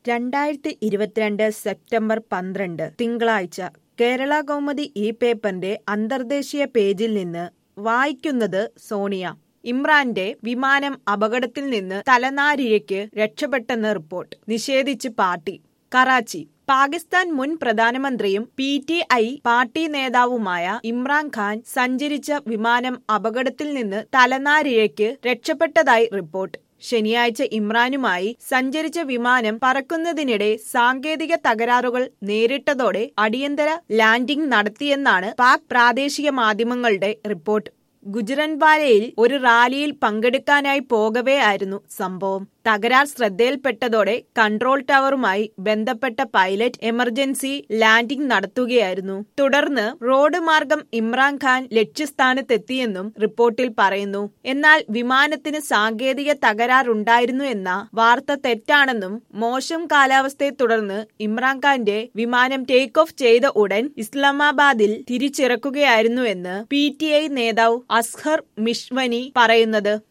രണ്ടായിരത്തി ഇരുപത്തിരണ്ട് സെപ്റ്റംബർ പന്ത്രണ്ട് തിങ്കളാഴ്ച കേരള കൗമുദി ഈ പേപ്പറിന്റെ അന്തർദേശീയ പേജിൽ നിന്ന് വായിക്കുന്നത് സോണിയ ഇമ്രാന്റെ വിമാനം അപകടത്തിൽ നിന്ന് തലനാരിഴയ്ക്ക് രക്ഷപ്പെട്ടെന്ന് റിപ്പോർട്ട് നിഷേധിച്ച് പാർട്ടി കറാച്ചി പാകിസ്ഥാൻ മുൻ പ്രധാനമന്ത്രിയും പി ടി ഐ പാർട്ടി നേതാവുമായ ഇമ്രാൻഖാൻ സഞ്ചരിച്ച വിമാനം അപകടത്തിൽ നിന്ന് തലനാരിഴയ്ക്ക് രക്ഷപ്പെട്ടതായി റിപ്പോർട്ട് ശനിയാഴ്ച ഇമ്രാനുമായി സഞ്ചരിച്ച വിമാനം പറക്കുന്നതിനിടെ സാങ്കേതിക തകരാറുകൾ നേരിട്ടതോടെ അടിയന്തര ലാൻഡിംഗ് നടത്തിയെന്നാണ് പാക് പ്രാദേശിക മാധ്യമങ്ങളുടെ റിപ്പോർട്ട് ഗുജറൻവാലയിൽ ഒരു റാലിയിൽ പങ്കെടുക്കാനായി പോകവേ ആയിരുന്നു സംഭവം തകരാർ ശ്രദ്ധയിൽപ്പെട്ടതോടെ കൺട്രോൾ ടവറുമായി ബന്ധപ്പെട്ട പൈലറ്റ് എമർജൻസി ലാൻഡിംഗ് നടത്തുകയായിരുന്നു തുടർന്ന് റോഡ് മാർഗം ഇമ്രാൻഖാൻ ലക്ഷ്യസ്ഥാനത്തെത്തിയെന്നും റിപ്പോർട്ടിൽ പറയുന്നു എന്നാൽ വിമാനത്തിന് സാങ്കേതിക തകരാറുണ്ടായിരുന്നു എന്ന വാർത്ത തെറ്റാണെന്നും മോശം കാലാവസ്ഥയെ തുടർന്ന് ഇമ്രാൻഖാന്റെ വിമാനം ടേക്ക് ഓഫ് ചെയ്ത ഉടൻ ഇസ്ലാമാബാദിൽ തിരിച്ചിറക്കുകയായിരുന്നുവെന്ന് പി ടി ഐ നേതാവ് അസ്ഹർ മിഷ്വനി പറയുന്നത്